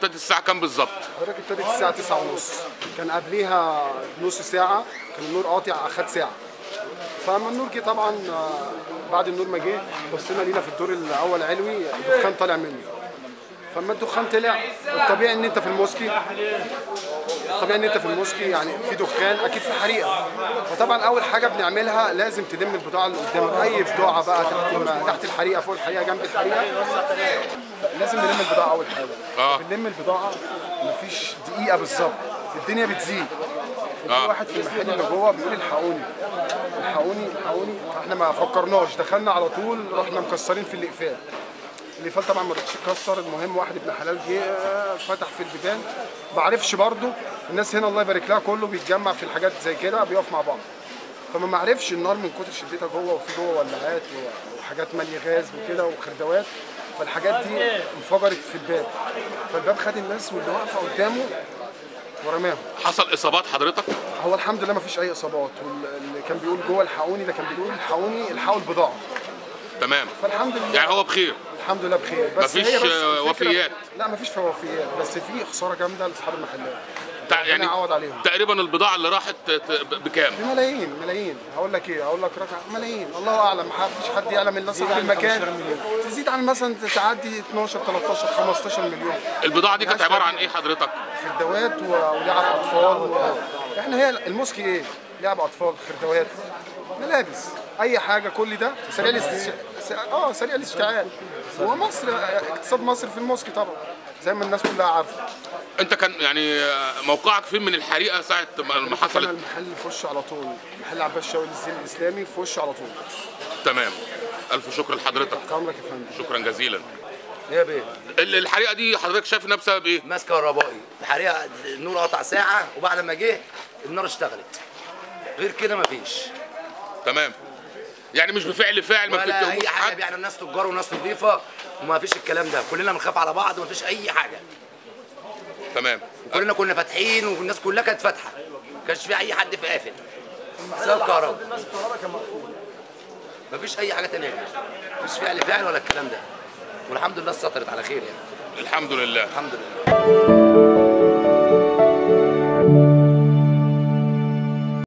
ابتدت الساعه كام بالظبط حضرتك ابتدت الساعة 9 ونص كان قبليها نص ساعة كان النور قاطع أخد ساعة فلما النور جه طبعا آه، بعد النور ما جه بصينا لينا في الدور الأول علوي الدخان طالع منه فلما الدخان طلع الطبيعي ان انت في الموسكي الطبيعي ان انت في الموسكي يعني في دخان اكيد في حريقه فطبعا اول حاجه بنعملها لازم تلم البضاعه اللي قدامك اي بضاعه بقى تحت الم- تحت الحريقه فوق الحريقه جنب الحريقه لازم نلم البضاعه اول حاجه آه. بنلم البضاعه مفيش دقيقه بالظبط الدنيا بتزيد في آه. واحد في المحل اللي جوه بيقول الحقوني الحقوني الحقوني فاحنا ما فكرناش دخلنا على طول رحنا مكسرين في الاقفال الاقفال طبعا ما رضيتش يكسر المهم واحد ابن حلال جه آه، فتح في البيبان ما عرفش برضه الناس هنا الله يبارك لها كله بيتجمع في الحاجات زي كده بيقف مع بعض فما معرفش النار من كتر شدتها جوه وفي جوه ولعات وحاجات ماليه غاز وكده وخردوات فالحاجات دي انفجرت في الباب فالباب خد الناس واللي واقفه قدامه ورماهم حصل اصابات حضرتك هو الحمد لله ما فيش اي اصابات واللي كان بيقول جوه الحقوني ده كان بيقول الحقوني الحقوا البضاعه تمام فالحمد لله يعني هو بخير الحمد لله بخير بس مفيش، هي بس آه، الفكرة- وفيات. لا مفيش في وفيات بس في خساره جامده لاصحاب المحلات تع- ربنا يعني يعوض عليهم تقريبا البضاعه اللي راحت ت- بكام بملايين ملايين هقول لك ايه هقول لك رقم ملايين الله اعلم ما فيش حد يعلم الا صاحب المكان تزيد عن مثلا تعدي 12 13 15 مليون البضاعه دي كانت عباره عن ايه حضرتك خردوات و- ولعب اطفال و... احنا هي المسكي ايه؟ لعب اطفال خردوات ملابس اي حاجه كل ده سريع الاستشعار اه سريع الاشتعال ومصر اقتصاد مصر في المسكي طبعا زي ما الناس كلها عارفه انت كان يعني موقعك فين من الحريقه ساعه ما ما انا حصلت المحل في وشه على طول محل عباس شاوي للزين الاسلامي في وشه على طول تمام الف شكر لحضرتك عمرك يا فندم شكرا جزيلا ايه يا بيه ال- الحريقه دي حضرتك شايف انها بسبب ايه ماس كهربائي الحريقه النور قطع ساعه وبعد ما جه النار اشتغلت غير كده مفيش تمام يعني مش بفعل فاعل ما ولا بتتهموش اي حاجه حد يعني الناس تجار وناس نظيفه وما فيش الكلام ده كلنا بنخاف على بعض وما فيش اي حاجه تمام كلنا كنا فاتحين والناس كلها كانت فاتحه ما كانش في اي حد في قافل بسبب كهرباء ما فيش اي حاجه تانية ما فيش فعل فاعل ولا الكلام ده والحمد لله سترت على خير يعني الحمد لله الحمد لله